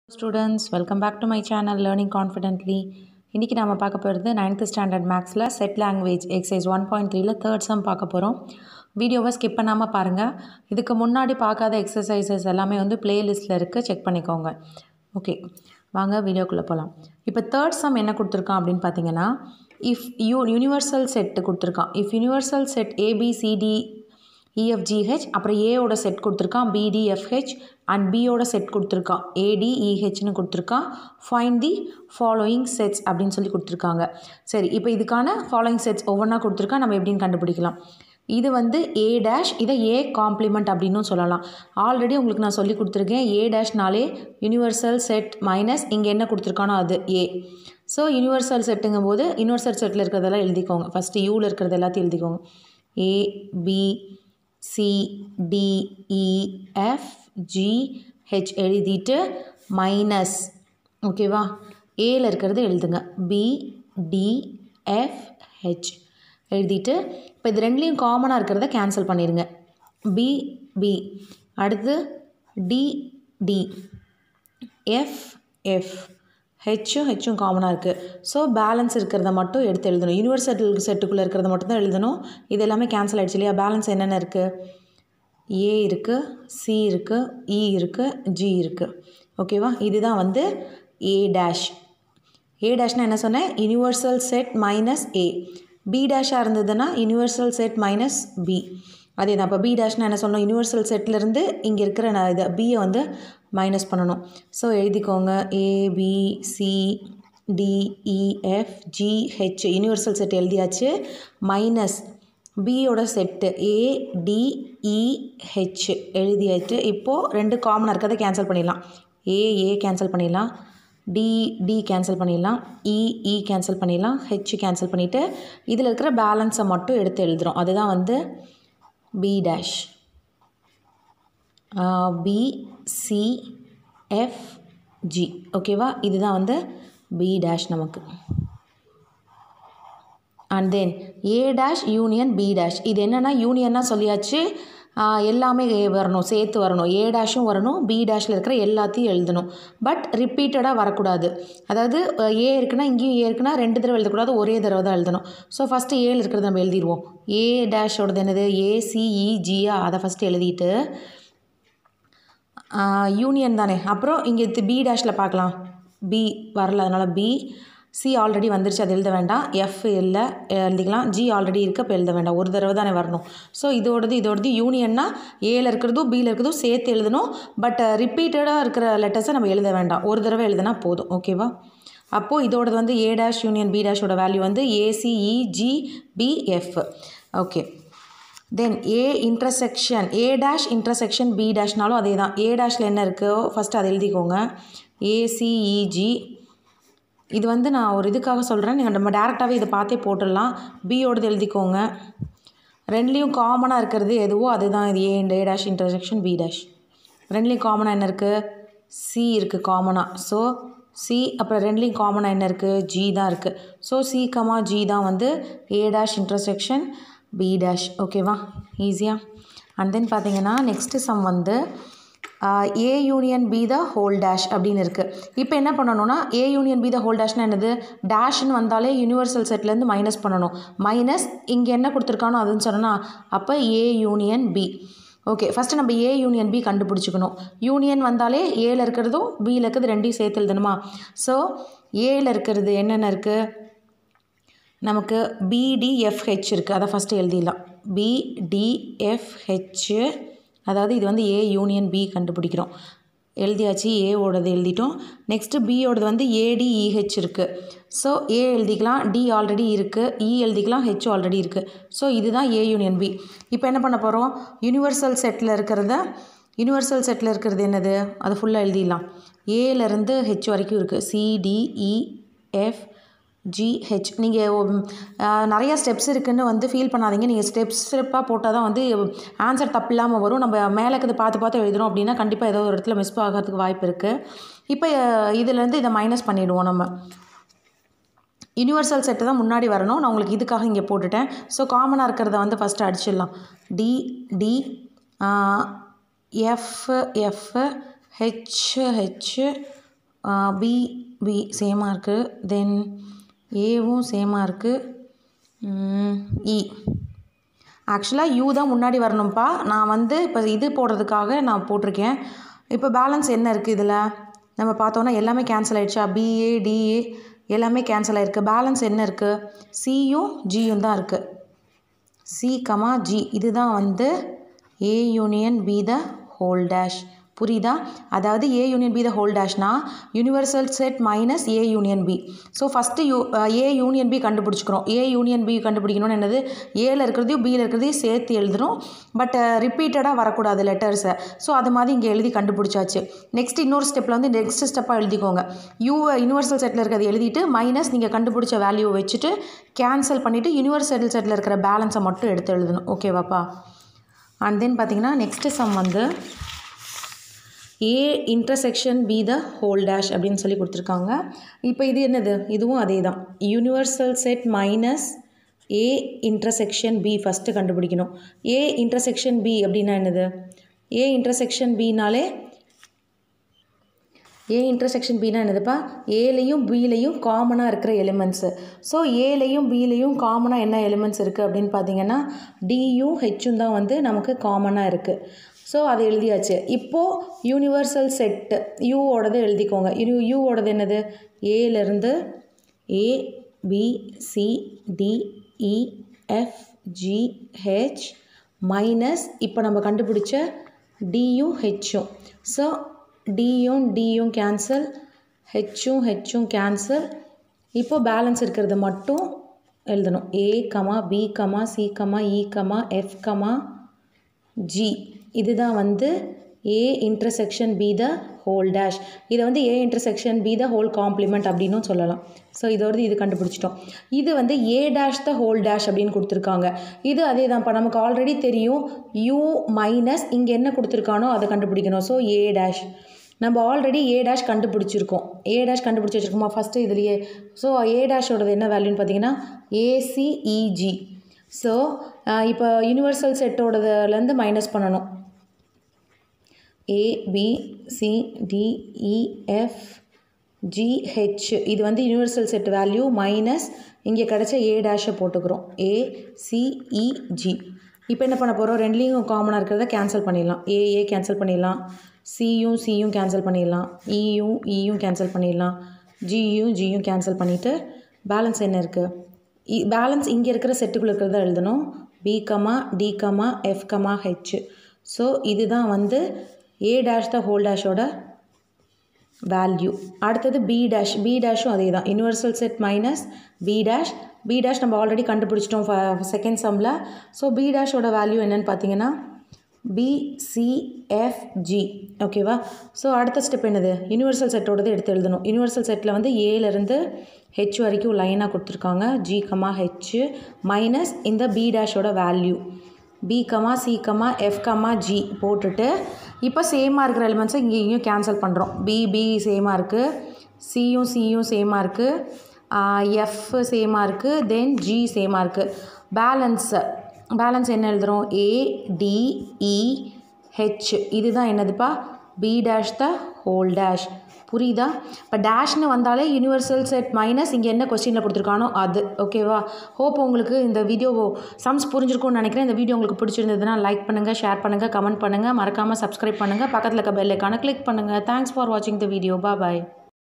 students welcome back to my channel learning confidently இன்றைக்கி நம்ம பார்க்க போகிறது நைன்த்து ஸ்டாண்டர்ட் மேக்ஸில் set language exercise one point த்ரீல தேர்ட் சம் பார்க்க போகிறோம் வீடியோவை ஸ்கிப் பண்ணாமல் பாருங்கள் இதுக்கு முன்னாடி பார்க்காத எக்ஸசைசஸ் எல்லாமே வந்து பிளேலிஸ்ட்டில் இருக்குது செக் பண்ணிக்கோங்க ஓகே வாங்க வீடியோக்குள்ளே போகலாம் இப்போ தேர்ட் சம் என்ன கொடுத்துருக்கான் அப்படின்னு பார்த்தீங்கன்னா இஃப் யூ யூனிவர்சல் செட்டு கொடுத்துருக்கான் if universal set A B C D E F G H அப்புறம் ஏவோட செட் கொடுத்துருக்கான் பிடிஎஃப்ஹெச் அண்ட் பியோட செட் கொடுத்துருக்கான் ஏடிஇஹெச்னு கொடுத்துருக்கான் ஃபைன் தி ஃபாலோயிங் செட்ஸ் அப்படின்னு சொல்லி கொடுத்துருக்காங்க சரி இப்போ இதுக்கான ஃபாலோயிங் செட்ஸ் ஒவ்வொன்றா கொடுத்துருக்கா நம்ம எப்படின்னு கண்டுபிடிக்கலாம் இது வந்து ஏ டேஷ் இதை ஏ காம்ப்ளிமெண்ட் அப்படின்னும் சொல்லலாம் ஆல்ரெடி உங்களுக்கு நான் சொல்லி கொடுத்துருக்கேன் ஏ டேஷ்னாலே யூனிவர்சல் செட் மைனஸ் இங்கே என்ன கொடுத்துருக்கானோ அது ஏ ஸோ யூனிவர்சல் செட்டுங்கும் போது யூனிவர்சல் செட்டில் இருக்கிறதெல்லாம் எழுதிக்கோங்க ஃபஸ்ட்டு யூவில் இருக்கிறது எல்லாத்தையும் எழுதிக்கோங்க A B C D E F G H எழுதிட்டு மைனஸ் ஓகேவா ஏல இருக்கிறது எழுதுங்க பி டி எஃப் ஹெச் எழுதிட்டு இப்போ இது ரெண்டுலேயும் காமனாக இருக்கிறத கேன்சல் பண்ணிடுங்க பி பி அடுத்து டி டி எஃப் எஃப் ஹெச்சும் ஹெச்சும் காமனாக இருக்குது ஸோ பேலன்ஸ் இருக்கிறத மட்டும் எடுத்து எழுதணும் யூனிவர்சல் செட்டுக்குள்ளே இருக்கிறத மட்டும் தான் எழுதணும் இது எல்லாமே கேன்சல் ஆகிடுச்சு இல்லையா பேலன்ஸ் என்னென்ன இருக்குது ஏ இருக்குது சி இருக்குது இ இருக்குது ஜி இருக்குது ஓகேவா இதுதான் வந்து ஏ டேஷ் ஏ டேஷ்னால் என்ன சொன்னேன் universal set minus A B டேஷாக இருந்ததுன்னா யூனிவர்சல் செட் மைனஸ் பி அதே தான் இப்போ பி டேஷ்னா என்ன சொல்லணும் யூனிவர்சல் செட்லேருந்து இங்கே இருக்கிற நான் இதை பியை வந்து மைனஸ் பண்ணணும் ஸோ எழுதிக்கோங்க A B C D E F G H universal set எழுதியாச்சு மைனஸ் பியோட set A D E H எழுதியாச்சு இப்போது ரெண்டு காமனாக இருக்கிறத கேன்சல் பண்ணிடலாம் ஏ ஏ கேன்சல் பண்ணிடலாம் டி டி கேன்சல் பண்ணிடலாம் இ இ கேன்சல் பண்ணிடலாம் ஹெச் கேன்சல் பண்ணிவிட்டு இதில் இருக்கிற பேலன்ஸை மட்டும் எடுத்து எழுதுகிறோம் அதுதான் வந்து B dash B C F G ஓகேவா இதுதான் வந்து பி டேஷ் நமக்கு and then A dash union B dash இது என்னென்னா யூனியன்னா சொல்லியாச்சு எல்லாமே வரணும் சேர்த்து வரணும் ஏ டேஷும் வரணும் பி டேஷில் இருக்கிற எல்லாத்தையும் எழுதணும் பட் ரிப்பீட்டடாக வரக்கூடாது அதாவது ஏ இருக்குன்னா இங்கேயும் ஏ இருக்குன்னா ரெண்டு தடவை எழுதக்கூடாது ஒரே தடவை தான் எழுதணும் ஸோ ஃபஸ்ட்டு ஏழு இருக்கிறத நம்ம எழுதிடுவோம் ஏ டேஷோடது என்னது ஏசிஇஜியா அதை ஃபஸ்ட்டு எழுதிட்டு யூனியன் தானே அப்புறம் இங்கே பி டேஷில் பார்க்கலாம் பி வரல அதனால் பி சி ஆல்ரெடி வந்துருச்சு அது எழுத வேண்டாம் எஃப் இல்லை எழுதிக்கலாம் ஜி ஆல்ரெடி இருக்குது அப்போ எழுத வேண்டாம் ஒரு தடவை தானே வரணும் ஸோ இதோடது இதோடது யூனியன்னா ஏல இருக்கிறதும் பியில் இருக்கிறதும் சேர்த்து எழுதணும் பட் ரிப்பீட்டடாக இருக்கிற லெட்டர்ஸை நம்ம எழுத வேண்டாம் ஒரு தடவை எழுதினா போதும் ஓகேவா அப்போது இதோடது வந்து ஏ டேஷ் யூனியன் பி டேஷோட வேல்யூ வந்து A C E G B F okay then A intersection A dash intersection B டேஷ்னாலும் அதே தான் ஏ டேஷில் என்ன இருக்கோ ஃபஸ்ட்டு அதை எழுதிக்கோங்க ஏசிஇஜி இது வந்து நான் ஒரு இதுக்காக சொல்கிறேன் நீங்கள் நம்ம டேரெக்டாகவே இதை பார்த்தே போட்டுடலாம் பியோடது எழுதிக்கோங்க ரெண்டுலேயும் காமனாக இருக்கிறது எதுவோ அதுதான் இது A A dash intersection B dash ரெண்டுலேயும் காமனாக என்ன இருக்குது சி இருக்குது காமனாக ஸோ சி அப்புறம் ரெண்டுலேயும் காமனாக என்ன இருக்குது ஜி தான் இருக்குது ஸோ சி கமா ஜி தான் வந்து A dash intersection B dash ஓகேவா ஈஸியாக அண்ட் தென் பார்த்தீங்கன்னா நெக்ஸ்ட்டு சம் வந்து A union B the whole dash அப்படின்னு இருக்குது இப்போ என்ன பண்ணணும்னா A union B the whole டேஷ்னா என்னது டேஷ்னு வந்தாலே யூனிவர்சல் செட்லேருந்து மைனஸ் பண்ணணும் மைனஸ் இங்கே என்ன கொடுத்துருக்கானோ அதுன்னு சொன்னோன்னா அப்போ A union B okay first நம்ம ஏ யூனியன் பி கண்டுபிடிச்சிக்கணும் யூனியன் வந்தாலே ஏல இருக்கிறதும் பியில் இருக்கிறது ரெண்டையும் சேர்த்து எழுதணுமா ஸோ ஏல இருக்கிறது என்னென்ன இருக்குது நமக்கு பிடிஎஃப்ஹெச் இருக்குது அதை ஃபஸ்ட்டு எழுதிடலாம் பிடிஎஃப்ஹெச்சு அதாவது இது வந்து ஏ யூனியன் பி கண்டுபிடிக்கிறோம் எழுதியாச்சு ஏவோடது எழுதிட்டோம் நெக்ஸ்ட்டு பியோடது வந்து ஏடிஇஹெச் இருக்குது ஸோ ஏ எழுதிக்கலாம் டி ஆல்ரெடி இருக்குது இ எழுதிக்கலாம் ஹெச் ஆல்ரெடி இருக்குது ஸோ இதுதான் ஏ யூனியன் பி இப்போ என்ன பண்ண போகிறோம் யூனிவர்சல் செட்டில் இருக்கிறத யூனிவர்சல் செட்டில் இருக்கிறது என்னது அது ஃபுல்லாக எழுதிடலாம் ஏலேருந்து ஹெச் வரைக்கும் இருக்குது சிடிஇஎஃப் ஜிஹெச் நீங்கள் நிறையா ஸ்டெப்ஸ் இருக்குதுன்னு வந்து ஃபீல் பண்ணாதீங்க நீங்கள் ஸ்டெப்ஸ் ஸ்டெப்பாக போட்டால் தான் வந்து ஆன்சர் தப்பு இல்லாமல் வரும் நம்ம மேலே இருக்கிறது பார்த்து பார்த்து எழுதுறோம் அப்படின்னா கண்டிப்பாக ஏதோ ஒரு இடத்துல மிஸ் ஆகிறதுக்கு வாய்ப்பு இருக்குது இப்போ இதுலேருந்து இதை மைனஸ் பண்ணிவிடுவோம் நம்ம யூனிவர்சல் செட்டு தான் முன்னாடி வரணும் நான் உங்களுக்கு இதுக்காக இங்கே போட்டுட்டேன் ஸோ காமனாக இருக்கிறத வந்து ஃபஸ்ட்டு அடிச்சிடலாம் D D F F H H B B சேமாக இருக்குது தென் ஏவும் சேமாக இருக்குது இ ஆக்சுவலாக யூ தான் முன்னாடி வரணும்ப்பா நான் வந்து இப்போ இது போடுறதுக்காக நான் போட்டிருக்கேன் இப்போ பேலன்ஸ் என்ன இருக்குது இதில் நம்ம பார்த்தோன்னா எல்லாமே கேன்சல் ஆகிடுச்சா பிஏ டிஏ எல்லாமே கேன்சல் ஆகிருக்கு பேலன்ஸ் என்ன இருக்குது சியும் ஜியும் தான் இருக்குது சி கமா ஜி இதுதான் வந்து A union B the whole dash புரியுதா அதாவது A union B the whole டேஷ்னா universal set minus A union B so first U A union B கண்டுபிடிச்சிக்கிறோம் ஏ யூனியன் பி கண்டுபிடிக்கணும்னு என்னது ஏல இருக்கிறதையும் பியில் இருக்கிறதையும் சேர்த்து எழுதுகிறோம் பட் ரிப்பீட்டடாக வரக்கூடாது லெட்டர்ஸை ஸோ அது மாதிரி இங்கே எழுதி கண்டுபிடிச்சாச்சு நெக்ஸ்ட் இன்னொரு ஸ்டெப்பில் வந்து நெக்ஸ்ட் ஸ்டெப்பாக எழுதிக்கோங்க யூ யூனிவர்சல் செட்டில் இருக்கிறத எழுதிட்டு மைனஸ் நீங்கள் கண்டுபிடிச்ச வேல்யூ வச்சுட்டு கேன்சல் பண்ணிவிட்டு யூனிவர்சல் செட்டில் இருக்கிற பேலன்ஸை மட்டும் எடுத்து எழுதணும் ஓகேவாப்பா அண்ட் தென் பார்த்தீங்கன்னா நெக்ஸ்ட்டு சம் வந்து A intersection B the whole dash அப்படின்னு சொல்லி கொடுத்துருக்காங்க இப்போ இது என்னது இதுவும் அதே தான் universal set minus A intersection B first கண்டுபிடிக்கணும் ஏ இன்டர்செக்ஷன் பி அப்படின்னா என்னது ஏ இன்டர்செக்ஷன் பினாலே ஏ இன்டர்செக்ஷன் பின்னா என்னதுப்பா ஏலையும் பிலையும் காமனாக இருக்கிற எலிமெண்ட்ஸு ஸோ ஏலையும் பிலையும் காமனாக என்ன எலிமெண்ட்ஸ் இருக்குது அப்படின்னு பார்த்தீங்கன்னா டியும் ஹெச்சும் தான் வந்து நமக்கு காமனாக இருக்குது ஸோ அதை எழுதியாச்சு இப்போது யூனிவர்சல் செட்டு யூவோடது எழுதிக்கோங்க யூ யூவோடது என்னது ஏலேருந்து A B C D E F G H minus இப்போ நம்ம கண்டுபிடிச்ச டியும் ஹெச்சும் ஸோ டியும் டியும் கேன்சல் ஹெச்சும் ஹெச்சும் கேன்சல் இப்போது பேலன்ஸ் இருக்கிறது மட்டும் எழுதணும் A comma B comma C comma E comma F comma G இதுதான் வந்து A intersection B the whole dash இதை வந்து A intersection B the whole complement அப்படின்னும் சொல்லலாம் ஸோ இதோடது இது கண்டுபிடிச்சிட்டோம் இது வந்து A dash the whole dash அப்படின்னு கொடுத்துருக்காங்க இது அதே தான்ப்பா நமக்கு ஆல்ரெடி தெரியும் யூ மைனஸ் இங்கே என்ன கொடுத்துருக்கானோ அதை கண்டுபிடிக்கணும் ஸோ ஏ டேஷ் நம்ம ஆல்ரெடி ஏ டேஷ் கண்டுபிடிச்சிருக்கோம் ஏ டேஷ் கண்டுபிடிச்சி வச்சுருக்கோமா ஃபஸ்ட்டு இதுலேயே ஸோ ஏ டேஷோடது என்ன வேல்யூன்னு பார்த்தீங்கன்னா ஏசிஇஜி ஸோ இப்போ யூனிவர்சல் செட்டோடதுலேருந்து மைனஸ் பண்ணணும் A B C D E F G H இது வந்து யூனிவர்சல் செட் வேல்யூ மைனஸ் இங்கே கிடச்ச ஏ டேஷை போட்டுக்கிறோம் ஏ சிஇஜி இப்போ என்ன பண்ண போகிறோம் ரெண்டுலேயும் காமனாக இருக்கிறத கேன்சல் பண்ணிடலாம் ஏஏ கேன்சல் பண்ணிடலாம் சியும் சியும் கேன்சல் பண்ணிடலாம் இயும் இயும் கேன்சல் பண்ணிடலாம் ஜியும் ஜியும் கேன்சல் பண்ணிவிட்டு பேலன்ஸ் என்ன இருக்குது பேலன்ஸ் இங்கே இருக்கிற செட்டுக்குள்ளே இருக்கிறத எழுதணும் B comma D comma F comma H so இதுதான் வந்து ஏ டேஷ் த ஹோல் டேஷோட வேல்யூ அடுத்தது பி டேஷ் பி டேஷும் அதே தான் universal set minus B dash B dash நம்ம ஆல்ரெடி கண்டுபிடிச்சிட்டோம் செகண்ட் சம்மில் ஸோ பி டேஷோட வேல்யூ என்னென்னு பார்த்தீங்கன்னா பிசிஎஃப்ஜி ஓகேவா ஸோ அடுத்த ஸ்டெப் என்னது யூனிவர்சல் செட்டோடது எடுத்து எழுதணும் யூனிவர்சல் செட்டில் வந்து ஏலேருந்து ஹெச் வரைக்கும் லைனாக கொடுத்துருக்காங்க ஜி கமா ஹெச் மைனஸ் இந்த பி டேஷோட value B comma C comma F comma G போட்டுட்டு இப்போ சேமாக இருக்கிற எலிமெண்ட்ஸை இங்கே இங்கேயும் கேன்சல் பண்ணுறோம் பி பி சேமாக இருக்குது சியும் சியும் சேமாக இருக்குது எஃப் சேமாக இருக்குது தென் ஜி சேமாக இருக்குது பேலன்ஸு பேலன்ஸ் என்ன எழுதுகிறோம் ஏ டி இ ஹெச் இதுதான் என்னதுப்பா B dash the whole dash புரியுதா இப்போ டேஷ்னு வந்தாலே யூனிவர்சல் செட் மைனஸ் இங்கே என்ன கொஸ்டினில் கொடுத்துருக்கானோ அது ஓகேவா ஹோப் உங்களுக்கு இந்த வீடியோ சம்ஸ் புரிஞ்சிருக்கும்னு நினைக்கிறேன் இந்த வீடியோ உங்களுக்கு பிடிச்சிருந்ததுன்னா லைக் பண்ணுங்கள் ஷேர் பண்ணுங்கள் கமெண்ட் பண்ணுங்கள் மறக்காமல் சப்ஸ்கிரைப் பண்ணுங்கள் பக்கத்தில் இருக்க பெல் ஐக்கானை கிளிக் பண்ணுங்கள் தேங்க்ஸ் ஃபார் வாட்சிங் த வீடியோ பா பாய்